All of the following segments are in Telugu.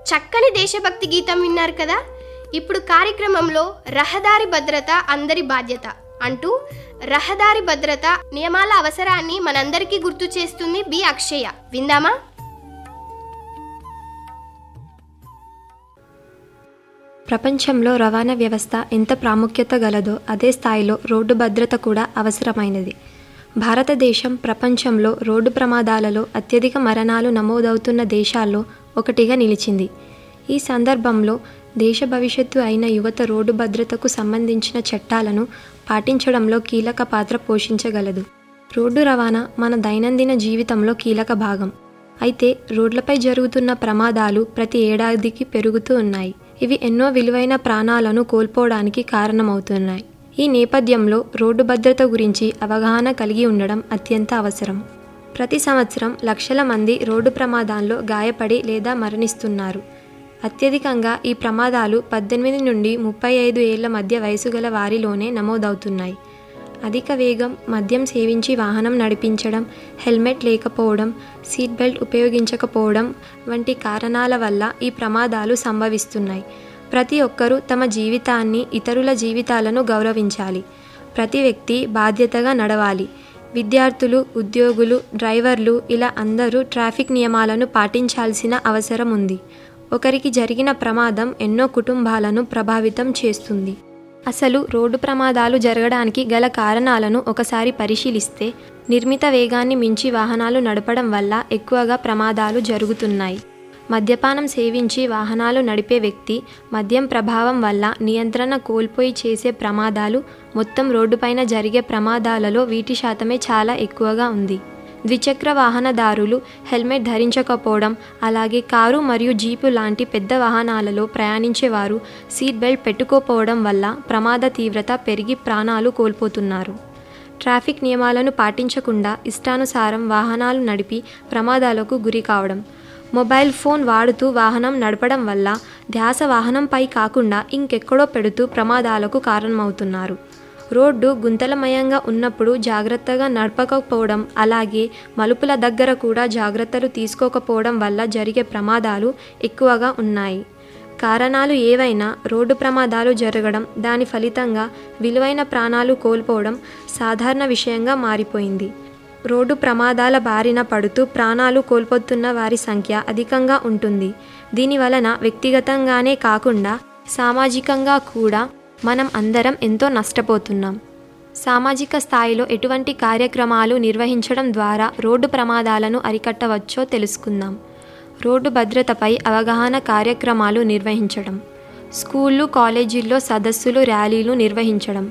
చక్కని దేశభక్తి గీతం విన్నారు కదా ఇప్పుడు కార్యక్రమంలో రహదారి భద్రత అందరి బాధ్యత అంటూ రహదారి భద్రత నియమాల అవసరాన్ని మనందరికీ గుర్తు చేస్తుంది బి అక్షయ విందామా ప్రపంచంలో రవాణా వ్యవస్థ ఎంత ప్రాముఖ్యత గలదో అదే స్థాయిలో రోడ్డు భద్రత కూడా అవసరమైనది భారతదేశం ప్రపంచంలో రోడ్డు ప్రమాదాలలో అత్యధిక మరణాలు నమోదవుతున్న దేశాల్లో ఒకటిగా నిలిచింది ఈ సందర్భంలో దేశ భవిష్యత్తు అయిన యువత రోడ్డు భద్రతకు సంబంధించిన చట్టాలను పాటించడంలో కీలక పాత్ర పోషించగలదు రోడ్డు రవాణా మన దైనందిన జీవితంలో కీలక భాగం అయితే రోడ్లపై జరుగుతున్న ప్రమాదాలు ప్రతి ఏడాదికి పెరుగుతూ ఉన్నాయి ఇవి ఎన్నో విలువైన ప్రాణాలను కోల్పోవడానికి కారణమవుతున్నాయి ఈ నేపథ్యంలో రోడ్డు భద్రత గురించి అవగాహన కలిగి ఉండడం అత్యంత అవసరం ప్రతి సంవత్సరం లక్షల మంది రోడ్డు ప్రమాదాల్లో గాయపడి లేదా మరణిస్తున్నారు అత్యధికంగా ఈ ప్రమాదాలు పద్దెనిమిది నుండి ముప్పై ఐదు ఏళ్ల మధ్య వయసు గల వారిలోనే నమోదవుతున్నాయి అధిక వేగం మద్యం సేవించి వాహనం నడిపించడం హెల్మెట్ లేకపోవడం సీట్ బెల్ట్ ఉపయోగించకపోవడం వంటి కారణాల వల్ల ఈ ప్రమాదాలు సంభవిస్తున్నాయి ప్రతి ఒక్కరూ తమ జీవితాన్ని ఇతరుల జీవితాలను గౌరవించాలి ప్రతి వ్యక్తి బాధ్యతగా నడవాలి విద్యార్థులు ఉద్యోగులు డ్రైవర్లు ఇలా అందరూ ట్రాఫిక్ నియమాలను పాటించాల్సిన అవసరం ఉంది ఒకరికి జరిగిన ప్రమాదం ఎన్నో కుటుంబాలను ప్రభావితం చేస్తుంది అసలు రోడ్డు ప్రమాదాలు జరగడానికి గల కారణాలను ఒకసారి పరిశీలిస్తే నిర్మిత వేగాన్ని మించి వాహనాలు నడపడం వల్ల ఎక్కువగా ప్రమాదాలు జరుగుతున్నాయి మద్యపానం సేవించి వాహనాలు నడిపే వ్యక్తి మద్యం ప్రభావం వల్ల నియంత్రణ కోల్పోయి చేసే ప్రమాదాలు మొత్తం రోడ్డుపైన జరిగే ప్రమాదాలలో వీటి శాతమే చాలా ఎక్కువగా ఉంది ద్విచక్ర వాహనదారులు హెల్మెట్ ధరించకపోవడం అలాగే కారు మరియు జీపు లాంటి పెద్ద వాహనాలలో ప్రయాణించేవారు సీట్ బెల్ట్ పెట్టుకోపోవడం వల్ల ప్రమాద తీవ్రత పెరిగి ప్రాణాలు కోల్పోతున్నారు ట్రాఫిక్ నియమాలను పాటించకుండా ఇష్టానుసారం వాహనాలు నడిపి ప్రమాదాలకు గురి కావడం మొబైల్ ఫోన్ వాడుతూ వాహనం నడపడం వల్ల ధ్యాస వాహనంపై కాకుండా ఇంకెక్కడో పెడుతూ ప్రమాదాలకు కారణమవుతున్నారు రోడ్డు గుంతలమయంగా ఉన్నప్పుడు జాగ్రత్తగా నడపకపోవడం అలాగే మలుపుల దగ్గర కూడా జాగ్రత్తలు తీసుకోకపోవడం వల్ల జరిగే ప్రమాదాలు ఎక్కువగా ఉన్నాయి కారణాలు ఏవైనా రోడ్డు ప్రమాదాలు జరగడం దాని ఫలితంగా విలువైన ప్రాణాలు కోల్పోవడం సాధారణ విషయంగా మారిపోయింది రోడ్డు ప్రమాదాల బారిన పడుతూ ప్రాణాలు కోల్పోతున్న వారి సంఖ్య అధికంగా ఉంటుంది దీని వలన వ్యక్తిగతంగానే కాకుండా సామాజికంగా కూడా మనం అందరం ఎంతో నష్టపోతున్నాం సామాజిక స్థాయిలో ఎటువంటి కార్యక్రమాలు నిర్వహించడం ద్వారా రోడ్డు ప్రమాదాలను అరికట్టవచ్చో తెలుసుకుందాం రోడ్డు భద్రతపై అవగాహన కార్యక్రమాలు నిర్వహించడం స్కూళ్ళు కాలేజీల్లో సదస్సులు ర్యాలీలు నిర్వహించడం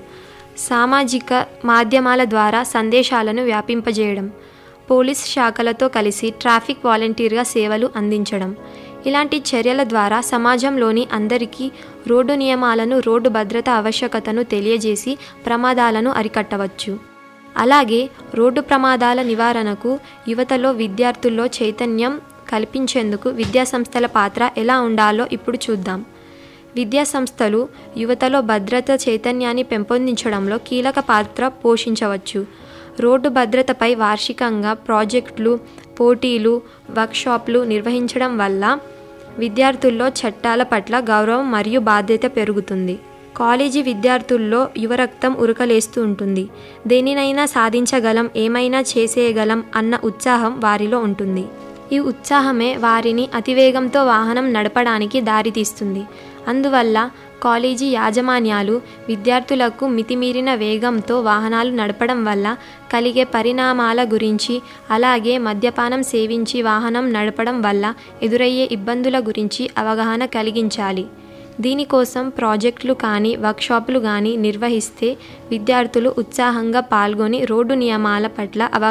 సామాజిక మాధ్యమాల ద్వారా సందేశాలను వ్యాపింపజేయడం పోలీస్ శాఖలతో కలిసి ట్రాఫిక్ వాలంటీర్గా సేవలు అందించడం ఇలాంటి చర్యల ద్వారా సమాజంలోని అందరికీ రోడ్డు నియమాలను రోడ్డు భద్రత ఆవశ్యకతను తెలియజేసి ప్రమాదాలను అరికట్టవచ్చు అలాగే రోడ్డు ప్రమాదాల నివారణకు యువతలో విద్యార్థుల్లో చైతన్యం కల్పించేందుకు విద్యాసంస్థల పాత్ర ఎలా ఉండాలో ఇప్పుడు చూద్దాం విద్యా సంస్థలు యువతలో భద్రత చైతన్యాన్ని పెంపొందించడంలో కీలక పాత్ర పోషించవచ్చు రోడ్డు భద్రతపై వార్షికంగా ప్రాజెక్టులు పోటీలు వర్క్షాప్లు నిర్వహించడం వల్ల విద్యార్థుల్లో చట్టాల పట్ల గౌరవం మరియు బాధ్యత పెరుగుతుంది కాలేజీ విద్యార్థుల్లో యువరక్తం ఉరకలేస్తూ ఉంటుంది దేనినైనా సాధించగలం ఏమైనా చేసేయగలం అన్న ఉత్సాహం వారిలో ఉంటుంది ఈ ఉత్సాహమే వారిని అతివేగంతో వాహనం నడపడానికి దారితీస్తుంది అందువల్ల కాలేజీ యాజమాన్యాలు విద్యార్థులకు మితిమీరిన వేగంతో వాహనాలు నడపడం వల్ల కలిగే పరిణామాల గురించి అలాగే మద్యపానం సేవించి వాహనం నడపడం వల్ల ఎదురయ్యే ఇబ్బందుల గురించి అవగాహన కలిగించాలి దీనికోసం ప్రాజెక్టులు కానీ వర్క్షాపులు కానీ నిర్వహిస్తే విద్యార్థులు ఉత్సాహంగా పాల్గొని రోడ్డు నియమాల పట్ల అవ